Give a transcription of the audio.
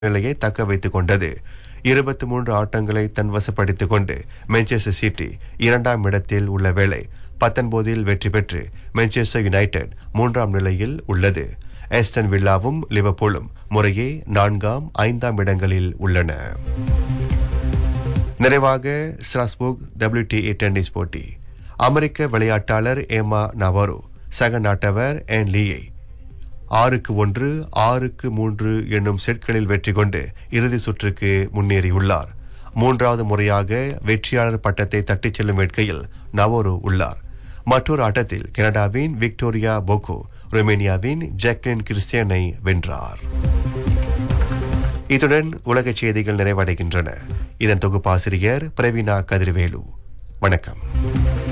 நிலையை தக்க வைத்துக் கொண்டது இருபத்தி மூன்று ஆட்டங்களை தன் வசப்படுத்திக் கொண்டு மான்செஸ்டர் சிட்டி இரண்டாம் இடத்தில் உள்ள வேளை பத்தொன்பதில் வெற்றி பெற்று மான்செஸ்டர் யுனைடெட் மூன்றாம் நிலையில் உள்ளது ஆஸ்டன் வில்லாவும் லிவர்பூலும் முறையே நான்காம் ஐந்தாம் இடங்களில் உள்ளன நிறைவாக ஸ்ட்ராஸ்பூர்க் WTA டென்னிஸ் போட்டி அமெரிக்க விளையாட்டாளர் ஏமா நவாரோ சக நாட்டவர் என் லீயை ஆறுக்கு ஒன்று ஆறுக்கு மூன்று என்னும் செட்களில் வெற்றி கொண்டு இறுதி சுற்றுக்கு முன்னேறியுள்ளார் மூன்றாவது முறையாக வெற்றியாளர் பட்டத்தை தட்டிச் செல்லும் வேட்கையில் நவோரோ உள்ளார் மற்றொரு ஆட்டத்தில் கனடாவின் விக்டோரியா போகோ ருமேனியாவின் ஜாக்லின் கிறிஸ்டியனை வென்றார் இத்துடன் உலகச் செய்திகள் நிறைவடைகின்றன இதன் தொகுப்பாசிரியர் பிரவீனா கதிர்வேலு வணக்கம்